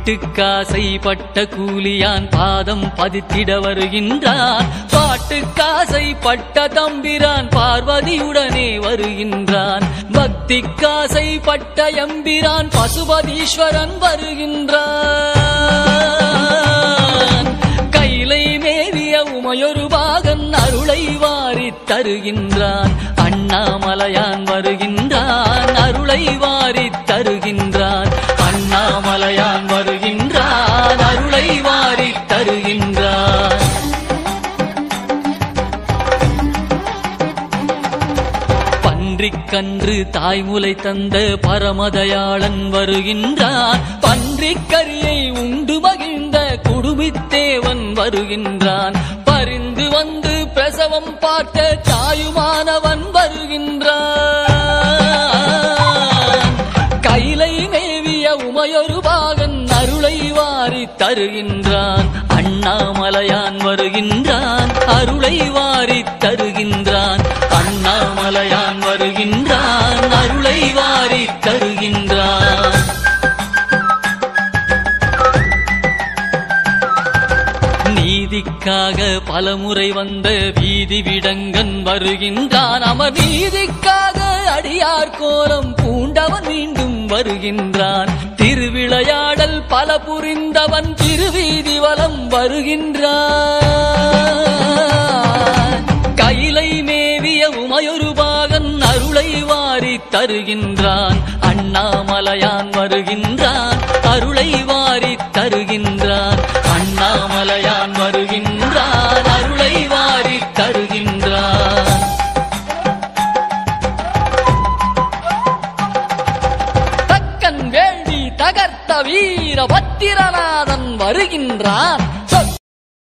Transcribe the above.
வீட்டுக்காசை பட்ட கூலியான் பாதம் பதித்திட வருகின்றான் பாட்டுக்காசை பட்ட தம்பிரான் பார்வதியுடனே வருகின்றான் பக்திக்காசை பட்ட எம்பிரான் பசுபதீஸ்வரன் வருகின்றான் கைலை மேவிய உமையொரு பாகன் அருளை வாரித் தருகின்றான் அண்ணாமலையான் வருகின்றான் அருளை வாரித் தருகின்றான் அண்ணாமலையான் வருகின்றான் அருளை வாரித் தருகின்றான் பன்றிக்கன்று தாய்முலை தந்த பரமதயாளன் வருகின்றான் பன்றிக்கரியை உண்டு மகிழ்ந்த குடுமித்தேவன் வருகின்றான் பரிந்து வந்து பிரசவம் பார்த்த தாயுமானவன் வருகின்றான் கைலை மேவிய உமையொரு பாகன் அருளை வாரி தருகின்றான் அண்ணாமலையான் வருகின்றான் அருளை வாரி தருகின்றான் அண்ணாமலையான் வருகின்றான் அருளை வாரி தருகின்றான் நீதிக்காக பலமுறை வந்த வீதி விடங்கன் வருகின்றான் அமர் நீதிக்காக அடியார் கோலம் பூண்டவன் மீண்டும் வருகின்றான் திருவிளையாடல் பல புரிந்தவன் திருவீதி வலம் வருகின்றான் கைலை மேவிய உமையொரு பாகன் அருளை வாரி தருகின்றான் அண்ணாமலையான் வருகின்றான் அருளை வாரி தருகின்றான் அண்ணாமலையான் வருகின்றான் அருளை வாரி தருகின்றான் தக்கன் வேள்வி தகர்த்த வீர பத்திரநாதன் வருகின்றான்